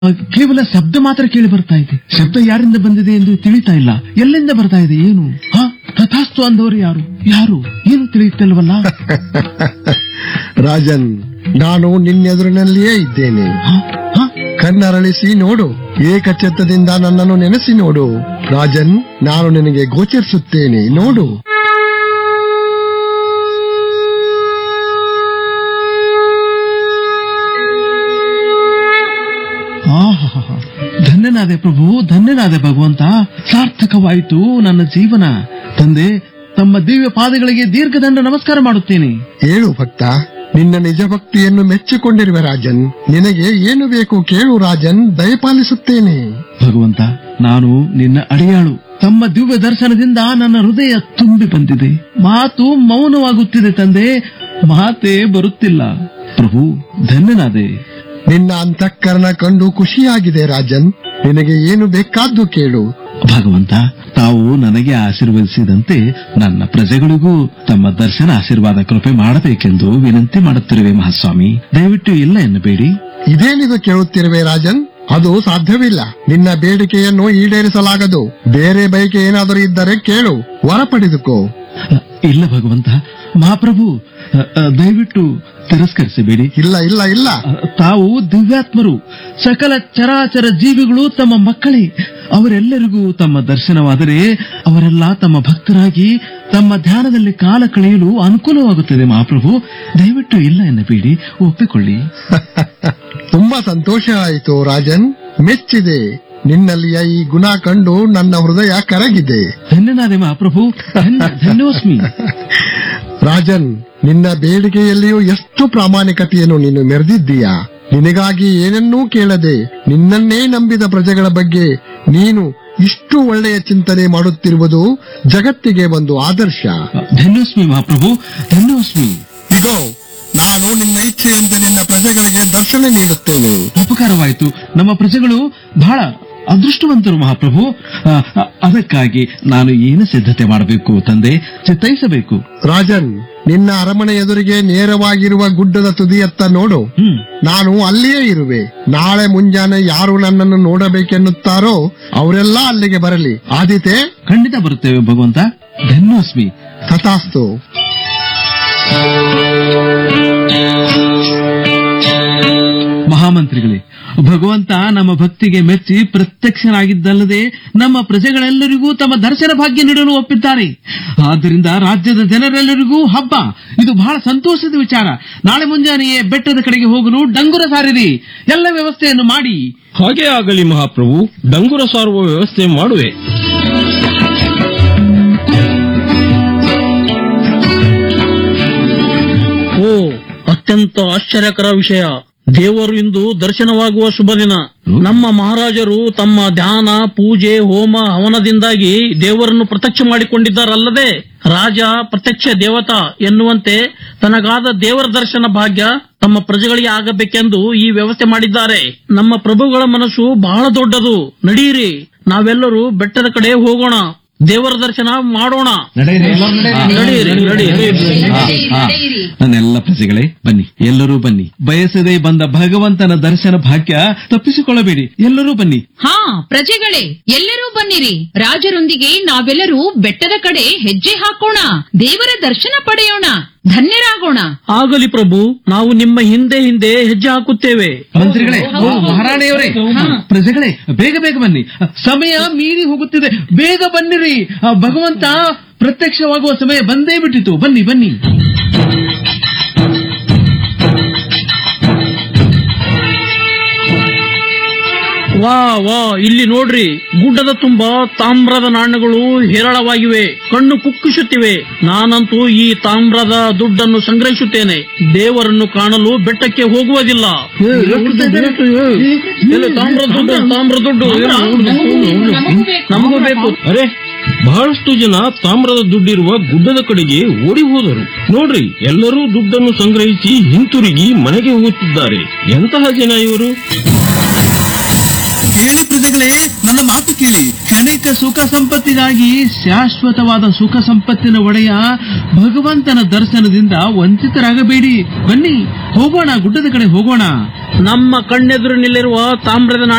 ಕೇವಲ ಶಬ್ದ ಮಾತ್ರ ಕೇಳಿ ಬರ್ತಾ ಇದೆ ಶಬ್ದ ಯಾರಿಂದ ಬಂದಿದೆ ಎಂದು ತಿಳಿತಾ ಇಲ್ಲ ಎಲ್ಲಿಂದ ಬರ್ತಾ ಇದೆ ಏನು ಹ ತಥಾಸ್ತು ಅಂದವರು ಯಾರು ಯಾರು ಏನು ತಿಳಿಯುತ್ತಿಲ್ವಲ್ಲ ರಾಜನ್ ನಾನು ನಿನ್ನೆದುರಿನಲ್ಲಿಯೇ ಇದ್ದೇನೆ ಹ? ಹ? ಕಣ್ಣರಳಿಸಿ ನೋಡು ಏಕಚಿತ್ತದಿಂದ ನನ್ನನ್ನು ನೆನೆಸಿ ನೋಡು ರಾಜನ್ ನಾನು ನಿನಗೆ ಗೋಚರಿಸುತ್ತೇನೆ ನೋಡು ಆಹಾಹಾಹಾ. ಧನ್ಯನಾದೆ ಪ್ರಭು ಧನ್ಯನಾದೆ ಭಗವಂತ ಸಾರ್ಥಕವಾಯಿತು ನನ್ನ ಜೀವನ ತಂದೆ ತಮ್ಮ ದಿವ್ಯ ಪಾದಗಳಿಗೆ ದೀರ್ಘದಂಡ ನಮಸ್ಕಾರ ಮಾಡುತ್ತೇನೆ ಹೇಳು ಭಕ್ತ ನಿನ್ನ ನಿಜ ಭಕ್ತಿಯನ್ನು ಮೆಚ್ಚಿಕೊಂಡಿರುವೆ ರಾಜನ್ ನಿನಗೆ ಏನು ಬೇಕು ಕೇಳು ರಾಜನ್ ದಯಪಾಲಿಸುತ್ತೇನೆ ಭಗವಂತ ನಾನು ನಿನ್ನ ಅಡಿಯಾಳು ತಮ್ಮ ದಿವ್ಯ ದರ್ಶನದಿಂದ ನನ್ನ ಹೃದಯ ತುಂಬಿ ಬಂದಿದೆ ಮಾತು ಮೌನವಾಗುತ್ತಿದೆ ತಂದೆ ಮಾತೇ ಬರುತ್ತಿಲ್ಲ ಪ್ರಭು ಧನ್ಯನಾದೆ ನಿನ್ನ ಅಂತಃಕರಣ ಕಂಡು ಖುಷಿಯಾಗಿದೆ ರಾಜನ್ ನಿನಗೆ ಏನು ಬೇಕಾದ್ದು ಕೇಳು ಭಗವಂತ ತಾವು ನನಗೆ ಆಶೀರ್ವದಿಸಿದಂತೆ ನನ್ನ ಪ್ರಜೆಗಳಿಗೂ ತಮ್ಮ ದರ್ಶನ ಆಶೀರ್ವಾದ ಕೃಪೆ ಮಾಡಬೇಕೆಂದು ವಿನಂತಿ ಮಾಡುತ್ತಿರುವೆ ಮಹಾಸ್ವಾಮಿ ದಯವಿಟ್ಟು ಇಲ್ಲ ಎನ್ನಬೇಡಿ ಇದೇನಿದು ಕೇಳುತ್ತಿರುವೆ ರಾಜನ್ ಅದು ಸಾಧ್ಯವಿಲ್ಲ ನಿನ್ನ ಬೇಡಿಕೆಯನ್ನು ಈಡೇರಿಸಲಾಗದು ಬೇರೆ ಬಯಕೆ ಏನಾದರೂ ಇದ್ದರೆ ಕೇಳು ವರ ಪಡೆದುಕೋ ಅ, ಇಲ್ಲ ಭಗವಂತ ಮಹಾಪ್ರಭು ಅ, ಅ, ದಯವಿಟ್ಟು ತಿರಸ್ಕರಿಸಬೇಡಿ ಇಲ್ಲ ಇಲ್ಲ ಇಲ್ಲ ಅ, ತಾವು ದಿವ್ಯಾತ್ಮರು ಸಕಲ ಚರಾಚರ ಜೀವಿಗಳು ತಮ್ಮ ಮಕ್ಕಳೇ ಅವರೆಲ್ಲರಿಗೂ ತಮ್ಮ ದರ್ಶನವಾದರೆ ಅವರೆಲ್ಲ ತಮ್ಮ ಭಕ್ತರಾಗಿ ತಮ್ಮ ಧ್ಯಾನದಲ್ಲಿ ಕಾಲ ಕಳೆಯಲು ಅನುಕೂಲವಾಗುತ್ತದೆ ಮಹಾಪ್ರಭು ದಯವಿಟ್ಟು ಇಲ್ಲ ಎನ್ನಬೇಡಿ ಒಪ್ಪಿಕೊಳ್ಳಿ ತುಂಬಾ ಸಂತೋಷ ಆಯಿತು ರಾಜನ್ ಮೆಚ್ಚಿದೆ ನಿನ್ನಲ್ಲಿಯ ಈ ಗುಣ ಕಂಡು ನನ್ನ ಹೃದಯ ಕರಗಿದೆ ಧನ್ಯನಾದೆ ಮಹಾಪ್ರಭು ಧನ್ಯ ಧನ್ಯೋಸ್ಮಿ ರಾಜನ್ ನಿನ್ನ ಬೇಡಿಕೆಯಲ್ಲಿಯೂ ಎಷ್ಟು ಪ್ರಾಮಾಣಿಕತೆಯನ್ನು ನೀನು ಮೆರೆದಿದ್ದೀಯಾ ನಿನಗಾಗಿ ಏನನ್ನೂ ಕೇಳದೆ ನಿನ್ನನ್ನೇ ನಂಬಿದ ಪ್ರಜೆಗಳ ಬಗ್ಗೆ ನೀನು ಇಷ್ಟು ಒಳ್ಳೆಯ ಚಿಂತನೆ ಮಾಡುತ್ತಿರುವುದು ಜಗತ್ತಿಗೆ ಒಂದು ಆದರ್ಶ ಧನ್ಯೋಸ್ಮಿ ಮಹಾಪ್ರಭು ಧನ್ಯೋಸ್ಮಿ ಇಗೋ ನಾನು ನಿನ್ನ ಇಚ್ಛೆಯಂತೆ ನಿನ್ನ ಪ್ರಜೆಗಳಿಗೆ ದರ್ಶನ ನೀಡುತ್ತೇನೆ ಉಪಕಾರವಾಯಿತು ನಮ್ಮ ಪ್ರಜೆಗಳು ಬಹಳ ಅದೃಷ್ಟವಂತರು ಮಹಾಪ್ರಭು ಆ, ಅ- ಅದಕ್ಕಾಗಿ ನಾನು ಏನು ಸಿದ್ಧತೆ ಮಾಡಬೇಕು ತಂದೆ ಚಿತ್ತೈಸಬೇಕು ರಾಜನ್ ನಿನ್ನ ಅರಮನೆ ಎದುರಿಗೆ ನೇರವಾಗಿರುವ ಗುಡ್ಡದ ತುದಿಯತ್ತ ನೋಡು ಹ್ಮ್ ನಾನು ಅಲ್ಲಿಯೇ ಇರುವೆ ನಾಳೆ ಮುಂಜಾನೆ ಯಾರು ನನ್ನನ್ನು ನೋಡಬೇಕೆನ್ನುತ್ತಾರೋ ಅವರೆಲ್ಲ ಅಲ್ಲಿಗೆ ಬರಲಿ ಆದಿತೆ ಖಂಡಿತ ಬರುತ್ತೇವೆ ಭಗವಂತ ಧನ್ಯೋಸ್ಮಿ ತಥಾಸ್ತು ಮಹಾಮಂತ್ರಿಗಳೇ ಭಗವಂತ ನಮ್ಮ ಭಕ್ತಿಗೆ ಮೆಚ್ಚಿ ಪ್ರತ್ಯಕ್ಷನಾಗಿದ್ದಲ್ಲದೆ ನಮ್ಮ ಪ್ರಜೆಗಳೆಲ್ಲರಿಗೂ ತಮ್ಮ ದರ್ಶನ ಭಾಗ್ಯ ನೀಡಲು ಒಪ್ಪಿದ್ದಾರೆ ಆದ್ದರಿಂದ ರಾಜ್ಯದ ಜನರೆಲ್ಲರಿಗೂ ಹಬ್ಬ ಇದು ಬಹಳ ಸಂತೋಷದ ವಿಚಾರ ನಾಳೆ ಮುಂಜಾನೆಯೇ ಬೆಟ್ಟದ ಕಡೆಗೆ ಹೋಗಲು ಡಂಗುರ ಸಾರಿರಿ ಎಲ್ಲ ವ್ಯವಸ್ಥೆಯನ್ನು ಮಾಡಿ ಹಾಗೆ ಆಗಲಿ ಮಹಾಪ್ರಭು ಡಂಗುರ ಸಾರುವ ವ್ಯವಸ್ಥೆ ಮಾಡುವೆ ಓ ಅತ್ಯಂತ ಆಶ್ಚರ್ಯಕರ ವಿಷಯ ದೇವರು ಇಂದು ದರ್ಶನವಾಗುವ ಶುಭ ದಿನ ನಮ್ಮ ಮಹಾರಾಜರು ತಮ್ಮ ಧ್ಯಾನ ಪೂಜೆ ಹೋಮ ಹವನದಿಂದಾಗಿ ದೇವರನ್ನು ಪ್ರತ್ಯಕ್ಷ ಮಾಡಿಕೊಂಡಿದ್ದಾರಲ್ಲದೆ ರಾಜ ಪ್ರತ್ಯಕ್ಷ ದೇವತಾ ಎನ್ನುವಂತೆ ತನಗಾದ ದೇವರ ದರ್ಶನ ಭಾಗ್ಯ ತಮ್ಮ ಪ್ರಜೆಗಳಿಗೆ ಆಗಬೇಕೆಂದು ಈ ವ್ಯವಸ್ಥೆ ಮಾಡಿದ್ದಾರೆ ನಮ್ಮ ಪ್ರಭುಗಳ ಮನಸ್ಸು ಬಹಳ ದೊಡ್ಡದು ನಡೆಯಿರಿ ನಾವೆಲ್ಲರೂ ಬೆಟ್ಟದ ಕಡೆ ಹೋಗೋಣ ದೇವರ ದರ್ಶನ ಮಾಡೋಣ ನಡೆಯಿರಿ ನಡೆಯಿರಿ ನನ್ನೆಲ್ಲ ಪ್ರಜೆಗಳೇ ಬನ್ನಿ ಎಲ್ಲರೂ ಬನ್ನಿ ಬಯಸದೆ ಬಂದ ಭಗವಂತನ ದರ್ಶನ ಭಾಗ್ಯ ತಪ್ಪಿಸಿಕೊಳ್ಳಬೇಡಿ ಎಲ್ಲರೂ ಬನ್ನಿ ಹಾ ಪ್ರಜೆಗಳೇ ಎಲ್ಲರೂ ಬನ್ನಿರಿ ರಾಜರೊಂದಿಗೆ ನಾವೆಲ್ಲರೂ ಬೆಟ್ಟದ ಕಡೆ ಹೆಜ್ಜೆ ಹಾಕೋಣ ದೇವರ ದರ್ಶನ ಪಡೆಯೋಣ ಧನ್ಯರಾಗೋಣ ಆಗಲಿ ಪ್ರಭು ನಾವು ನಿಮ್ಮ ಹಿಂದೆ ಹಿಂದೆ ಹೆಜ್ಜೆ ಹಾಕುತ್ತೇವೆ ಮಂತ್ರಿಗಳೇ ಓ ಮಹಾರಾಣಿಯವರೇ ಪ್ರಜೆಗಳೇ ಬೇಗ ಬೇಗ ಬನ್ನಿ ಸಮಯ ಮೀರಿ ಹೋಗುತ್ತಿದೆ ಬೇಗ ಬನ್ನಿರಿ ಆ, ಭಗವಂತ ಪ್ರತ್ಯಕ್ಷವಾಗುವ ಸಮಯ ಬಂದೇ ಬಿಟ್ಟಿತು ಬನ್ನಿ ಬನ್ನಿ ವಾ ವಾ ಇಲ್ಲಿ ನೋಡ್ರಿ ಗುಡ್ಡದ ತುಂಬ ತಾಮ್ರದ ನಾಣ್ಯಗಳು ಹೇರಳವಾಗಿವೆ ಕಣ್ಣು ಕುಕ್ಕಿಸುತ್ತಿವೆ ನಾನಂತೂ ಈ ತಾಮ್ರದ ದುಡ್ಡನ್ನು ಸಂಗ್ರಹಿಸುತ್ತೇನೆ ದೇವರನ್ನು ಕಾಣಲು ಬೆಟ್ಟಕ್ಕೆ ಹೋಗುವುದಿಲ್ಲ ಏ, ಎಷ್ಟು ದುಡ್ಡು, ಎಷ್ಟು, ಏ, ಎಲ್ಲಿ ತಾಮ್ರದ ದುಡ್ಡು ತಾಮ್ರ ದುಡ್ಡು ನಮಗೂ ಬೇಕು ಅರೆ ಬಹಳಷ್ಟು ಜನ ತಾಮ್ರದ ದುಡ್ಡಿರುವ ಗುಡ್ಡದ ಕಡೆಗೆ ಓಡಿ ಹೋದರು ನೋಡ್ರಿ ಎಲ್ಲರೂ ದುಡ್ಡನ್ನು ಸಂಗ್ರಹಿಸಿ ಹಿಂತಿರುಗಿ ಮನೆಗೆ ಹೋಗುತ್ತಿದ್ದಾರೆ ಎಂತಹ ಜನ ಇವರು ಕೇಳಿ ಪ್ರಜೆಗಳೇ ನನ್ನ ಮಾತು ಕೇಳಿ ಕ್ಷಣಿಕ ಸುಖ ಸಂಪತ್ತಿಗಾಗಿ ಶಾಶ್ವತವಾದ ಸುಖ ಸಂಪತ್ತಿನ ಒಡೆಯ ಭಗವಂತನ ದರ್ಶನದಿಂದ ವಂಚಿತರಾಗಬೇಡಿ ಬನ್ನಿ ಹೋಗೋಣ ಗುಡ್ಡದ ಕಡೆ ಹೋಗೋಣ ನಮ್ಮ ಕಣ್ಣೆದುರಿನಲ್ಲಿರುವ ತಾಮ್ರದ